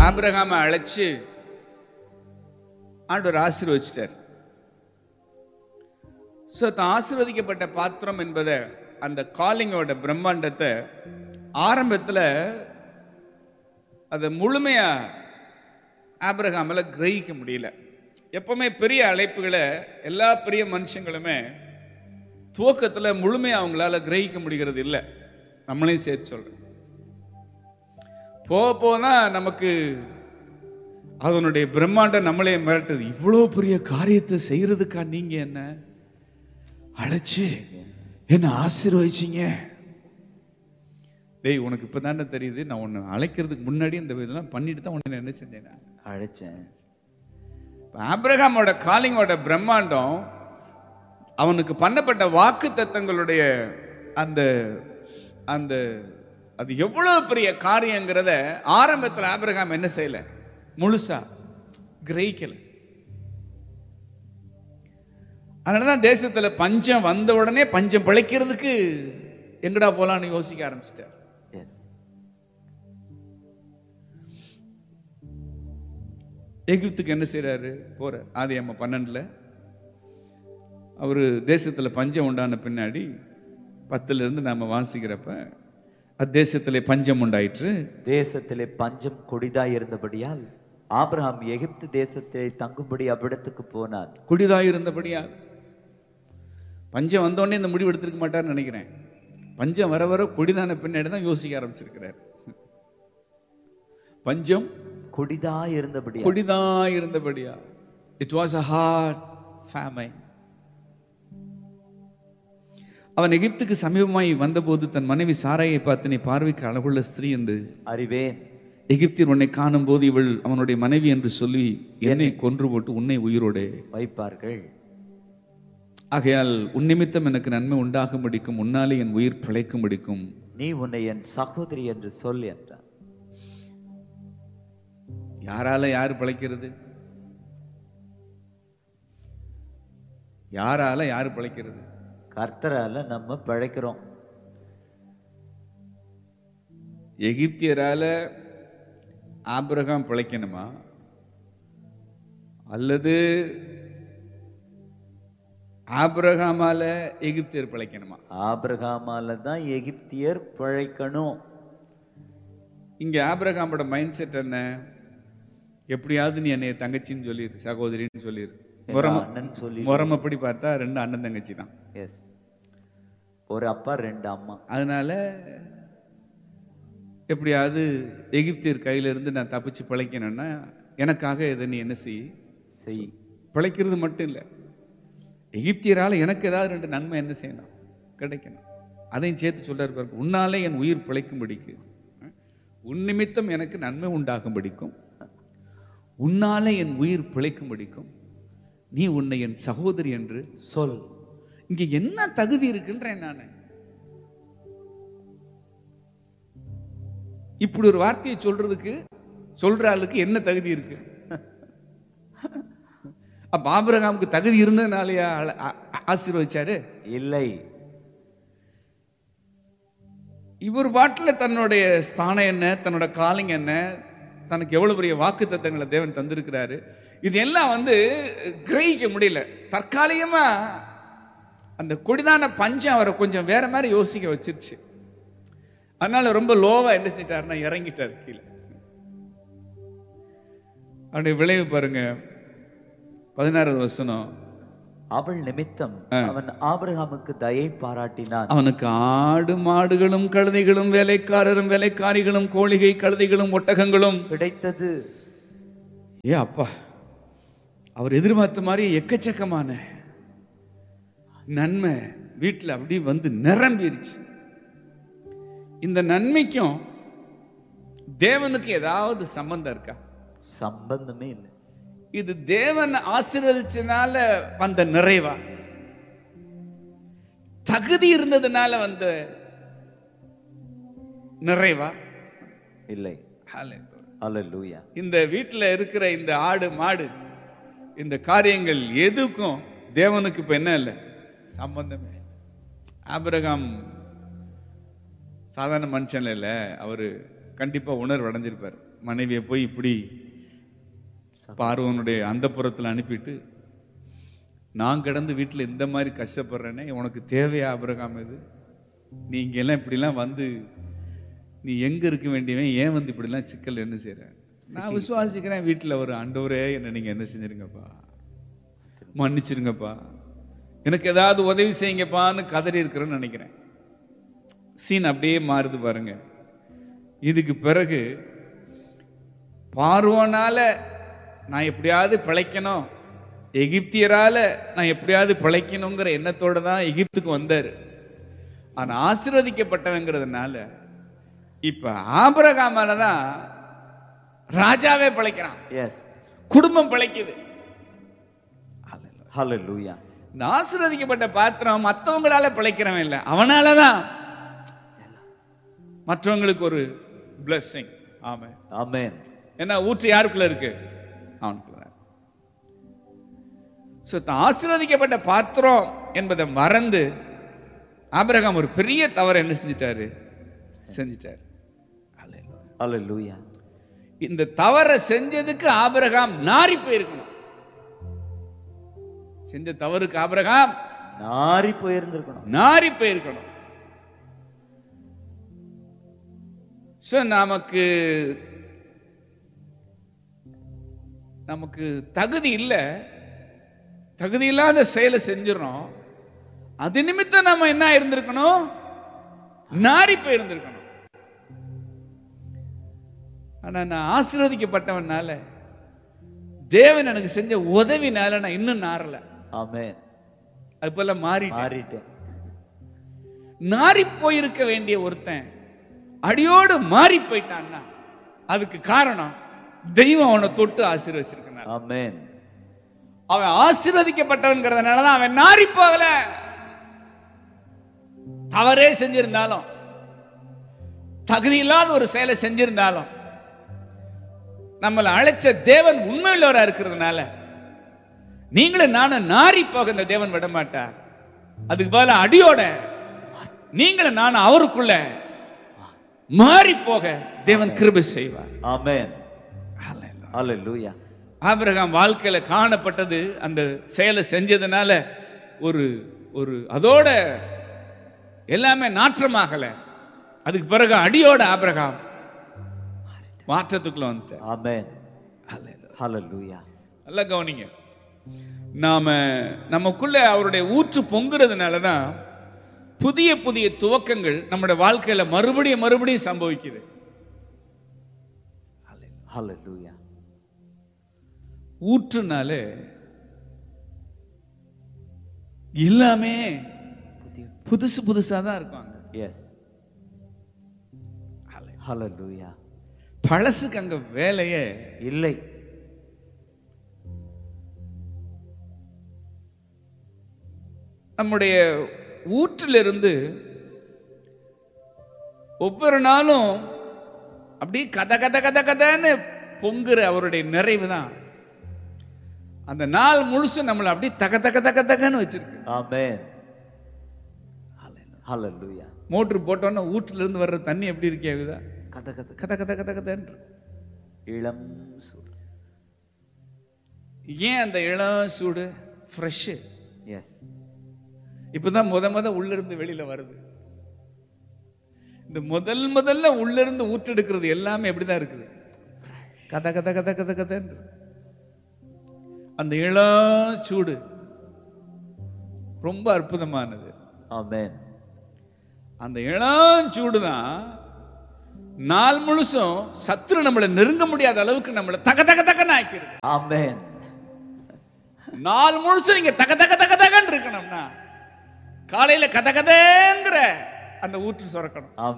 ஆபிரகாமை அழைச்சு ஆண்டவர் ஆசீர்வச்சிட்டார் ஸோ தான் ஆசீர்வதிக்கப்பட்ட பாத்திரம் என்பதை அந்த காலிங்கோட பிரம்மாண்டத்தை ஆரம்பத்தில் அதை முழுமையா ஆபிரகாமில் கிரகிக்க முடியல எப்பவுமே பெரிய அழைப்புகளை எல்லா பெரிய மனுஷங்களுமே துவக்கத்தில் முழுமையாக அவங்களால கிரகிக்க முடிகிறது இல்லை நம்மளையும் சேர்த்து சொல்றேன் போக போனா நமக்கு அதனுடைய பிரம்மாண்டம் நம்மளே மிரட்டுது இவ்வளோ பெரிய காரியத்தை செய்யறதுக்கா நீங்க என்ன அழைச்சு என்ன ஆசீர்வதிச்சீங்க டேய் உனக்கு இப்போ தானே தெரியுது நான் உன்னை அழைக்கிறதுக்கு முன்னாடி இந்த இதெல்லாம் பண்ணிட்டு தான் உன்னை என்ன செஞ்சேன் நான். அழைச்சேன் இப்ப ஆபிரகாமோட காலிங்கோட பிரம்மாண்டம் அவனுக்கு பண்ணப்பட்ட வாக்கு தத்தங்களுடைய அந்த அந்த அது எவ்வளவு பெரிய காரியங்கிறத ஆரம்பத்தில் ஆபிரகாம் என்ன செய்யல முழுசா கிரகிக்கல அதனாலதான் தேசத்துல பஞ்சம் வந்த உடனே பஞ்சம் பிழைக்கிறதுக்கு எங்கடா போலான்னு யோசிக்க ஆரம்பிச்சிட்டார் எஸ் எகிப்துக்கு என்ன செய்றாரு போற ஆதி அம்மா பன்னெண்டுல அவர் தேசத்துல பஞ்சம் உண்டான பின்னாடி பத்துல இருந்து நாம வாசிக்கிறப்ப அத்தேசத்திலே பஞ்சம் உண்டாயிற்று தேசத்திலே பஞ்சம் கொடிதாய் இருந்தபடியால் ஆபிரகாம் எகிப்து தேசத்திலே தங்கும்படி அவ்விடத்துக்கு போனான் குடிதாயிருந்தபடியா பஞ்சம் வந்தோடனே இந்த முடிவு எடுத்திருக்க மாட்டார்னு நினைக்கிறேன் பஞ்சம் வர வர குடிதான பின்னாடி தான் யோசிக்க ஆரம்பிச்சிருக்கிறார் பஞ்சம் கொடிதாய் இருந்தபடியால் கொடிதாயிருந்தபடியா இட் வாஸ் அ ஹார்ட் ஃபேமை அவன் எகிப்துக்கு சமீபமாய் வந்தபோது தன் மனைவி சாராயை பார்த்து நீ பார்வைக்கு அழகுள்ள ஸ்திரீ என்று அறிவேன் எகிப்தியர் உன்னை காணும்போது இவள் அவனுடைய மனைவி என்று சொல்லி என்னை கொன்று போட்டு உன்னை உயிரோடே வைப்பார்கள் ஆகையால் உன் நிமித்தம் எனக்கு நன்மை உண்டாகும்படிக்கும் உன்னாலே என் உயிர் பிழைக்கும்படிக்கும் நீ உன்னை என் சகோதரி என்று சொல் என்றான் யாரால யார் பிழைக்கிறது யாரால யார் பிழைக்கிறது கர்த்தரால நம்ம பிழைக்கிறோம் எகிப்தியரால ஆபிரகாம் பிழைக்கணுமா அல்லது ஆபிரகாமால எகிப்தியர் பிழைக்கணுமா ஆபிரகாமால தான் எகிப்தியர் பிழைக்கணும் இங்க ஆபிரகாமோட மைண்ட் செட் என்ன எப்படியாவது நீ என்னைய தங்கச்சின்னு சொல்லிரு சகோதரின்னு சொல்லிரு எங்க முறம அண்ணன் சொல்லி முறமப்படி பார்த்தா ரெண்டு அண்ணன் தங்கச்சி தான் எஸ் ஒரு அப்பா ரெண்டு அம்மா அதனால எப்படியாவது எகிப்தியர் கையில இருந்து நான் தப்பிச்சு பிழைக்கணும்னா எனக்காக இதை நீ என்ன செய் செய் பிழைக்கிறது மட்டும் இல்லை எகிப்தியரால எனக்கு ஏதாவது ரெண்டு நன்மை என்ன செய்யணும் கிடைக்கணும் அதையும் சேர்த்து சொல்றாரு பாருங்க உன்னாலே என் உயிர் பிழைக்கும்படிக்கு உன் நிமித்தம் எனக்கு நன்மை உண்டாகும்படிக்கும் உன்னாலே என் உயிர் பிழைக்கும்படிக்கும் நீ உன்னை என் சகோதரி என்று சொல் இங்க என்ன தகுதி இருக்குன்றேன் நான் இப்படி ஒரு வார்த்தையை சொல்றதுக்கு சொல்ற ஆளுக்கு என்ன தகுதி இருக்கு அப்ப ஆபிரகாமுக்கு தகுதி இருந்ததுனாலயா ஆள- ஆ- ஆ- ஆசீர்வதிச்சாரு இல்லை இவர் பாட்டில் தன்னுடைய ஸ்தானம் என்ன தன்னோட காலிங் என்ன தனக்கு எவ்வளவு பெரிய வாக்கு தத்தங்களை தேவன் தந்திருக்கிறாரு இது எல்லாம் வந்து கிரகிக்க முடியல தற்காலிகமா அந்த கொடிதான பஞ்சம் அவரை கொஞ்சம் வேற மாதிரி யோசிக்க வச்சிருச்சு அதனால ரொம்ப லோவா என்ன செஞ்சிட்டாருன்னா இறங்கிட்டார் கீழே அவருடைய விளைவு பாருங்க பதினாறாவது வசனம் அவள் நிமித்தம் அவன் ஆபிரகாமுக்கு தயை பாராட்டினான் அவனுக்கு ஆடு மாடுகளும் கழுதைகளும் வேலைக்காரரும் வேலைக்காரிகளும் கோழிகை கழுதைகளும் ஒட்டகங்களும் கிடைத்தது ஏ அப்பா அவர் எதிர்பார்த்த மாதிரி எக்கச்சக்கமான நன்மை வீட்டில் அப்படி வந்து நிரம்பிருச்சு இந்த நன்மைக்கும் தேவனுக்கு ஏதாவது சம்பந்தம் இருக்கா சம்பந்தமே இல்லை இது தேவன் ஆசீர்வதிச்சனால வந்த நிறைவா தகுதி இருந்ததுனால வந்த நிறைவா இல்லை Hallelujah. அல்லேலூயா இந்த வீட்டில் இருக்கிற இந்த ஆடு மாடு இந்த காரியங்கள் எதுக்கும் தேவனுக்கு இப்ப என்ன இல்லை சம்பந்தமே இல்லை. ஆபிரகாம் சாதாரண மனுஷன் இல்லை அவரு கண்டிப்பா உணர்வு அடைஞ்சிருப்பார் மனைவியை போய் இப்படி பார்வனுடைய அந்த அனுப்பிட்டு நான் கிடந்து வீட்டில் இந்த மாதிரி கஷ்டப்படுறேனே உனக்கு தேவையா ஆபிரகாம் இது நீ இங்கெல்லாம் இப்படிலாம் வந்து நீ எங்க இருக்க வேண்டியவன் ஏன் வந்து இப்படிலாம் சிக்கல் என்ன செய்ற நான் விசுவாசிக்கிறேன் வீட்டில் ஒரு ஆண்டவரே என்ன நீங்க என்ன செஞ்சிருங்கப்பா மன்னிச்சிருங்கப்பா எனக்கு ஏதாவது உதவி செய்யுங்கப்பான்னு கதறி இருக்கிறேன்னு நினைக்கிறேன் சீன் அப்படியே மாறுது பாருங்க இதுக்கு பிறகு பார்வோனால நான் எப்படியாவது பிழைக்கணும் எகிப்தியரால நான் எப்படியாவது பிழைக்கணுங்கிற எண்ணத்தோட தான் எகிப்துக்கு வந்தாரு ஆனா ஆசீர்வதிக்கப்பட்டவங்கிறதுனால இப்ப ஆபரகாமால தான் ராஜாவே பிழைக்கிறான் எஸ் குடும்பம் பிழைக்குது ஹalleluya இந்த ஆசீர்வதிக்கப்பட்ட பாத்திரம் மற்றவங்களால பிழைக்கிறவன் இல்லை அவனால தான் மற்றவங்களுக்கு ஒரு blessing ஆமா ஆமென் ஏன்னா ஊற்று யாருக்குள்ள இருக்கு அவனுக்குள்ள ஸோ ஆசீர்வதிக்கப்பட்ட பாத்திரம் என்பதை மறந்து ஆபிரகாம் ஒரு பெரிய தவறு என்ன செஞ்சிட்டாரு செஞ்சிட்டாரு ஹalleluya இந்த தவறை செஞ்சதுக்கு ஆபிரகாம் நாரி போயிருக்கணும் செஞ்ச தவறுக்கு ஆபிரகாம் நாரி போயிருந்திருக்கணும் நாரி போயிருக்கணும் ஸோ நமக்கு நமக்கு தகுதி இல்லை தகுதி இல்லாத செயலை செஞ்சிடறோம் அது நிமித்தம் நம்ம என்ன இருந்திருக்கணும் நாரி போயிருந்திருக்கணும் ஆனா நான் ஆசீர்வதிக்கப்பட்டவனால தேவன் எனக்கு செஞ்ச உதவினால நான் இன்னும் நாரல ஆமென் அது போல மாறி மாறிட்டேன் நாரி போயிருக்க வேண்டிய ஒருத்தன் அடியோடு மாறி போயிட்டான்னா அதுக்கு காரணம் தெய்வம் அவனை தொட்டு ஆசீர்வச்சிருக்கனால ஆமென் அவன் ஆசீர்வதிக்கப்பட்டவன்கிறதுனால தான் அவன் நாரி போகல தவறே செஞ்சிருந்தாலும் தகுதி இல்லாத ஒரு செயலை செஞ்சிருந்தாலும் நம்மளை அழைச்ச தேவன் உண்மையுள்ளவரா இருக்கிறதுனால நீங்களும் நானும் நாரி போக இந்த தேவன் விட மாட்டார் அதுக்கு பதிலா அடியோட நீங்களும் நானும் அவருக்குள்ள மாறி போக தேவன் கிருபை செய்வார் ஆமென் ஹalleluya ஆபிரகாம் வாழ்க்கையில காணப்பட்டது அந்த செயலை செஞ்சதுனால ஒரு ஒரு அதோட எல்லாமே நாற்றமாகல அதுக்கு பிறகு அடியோட ஆபிரகாம் மாற்றத்துக்குள்ள வந்துட்டார் ஆமென் ஹalleluya நல்லா கவனிங்க நாம நமக்குள்ள அவருடைய ஊற்று பொங்குறதுனால தான் புதிய புதிய துவக்கங்கள் நம்முடைய வாழ்க்கையில மறுபடியும் மறுபடியும் சம்பவிக்குது ஹalleluya ஊற்றுனாலே எல்லாமே புதிய புதுசு புதுசா தான் இருக்காங்க எஸ் ஹalleluya பழசுக்கு அங்க வேலையே இல்லை நம்முடைய ஊற்றிலிருந்து ஒவ்வொரு நாளும் அப்படியே கத கத கத கதன்னு பொங்குற அவருடைய நிறைவு தான் அந்த நாள் முழுசும் நம்மளை அப்படியே தக தக தக தகன்னு வச்சிருக்கு ஆமென் ஹalleluya மோட்ரு போட்டோன்னா ஊற்றுல இருந்து வர்ற தண்ணி எப்படி இருக்கேகுதா கத கத கத கத கத கதன்னு இருக்கு. இளம் சூடு ஏன் அந்த இளம் சூடு ஃப்ரெஷ்ஷு எஸ் இப்பதான் முத முத உள்ள இருந்து வெளியில வருது இந்த முதல் முதல்ல உள்ள இருந்து ஊற்றெடுக்கிறது எல்லாமே எப்படிதான் இருக்குது கத கத கத கத கதன்னு அந்த இளம் சூடு ரொம்ப அற்புதமானது ஆமென் அந்த இளம் சூடு தான் நாள் முழுசும் சத்துரு நம்மளை நெருங்க முடியாத அளவுக்கு நம்மளை தக தக தகன்னு ஆக்கிடுது ஆமென் நாள் முழுசும் நீங்க தக தக தக தகன்னு இருக்கணும்னா காலையில கத கதங்கிற அந்த ஊற்று சுரக்கணும் ஆமென்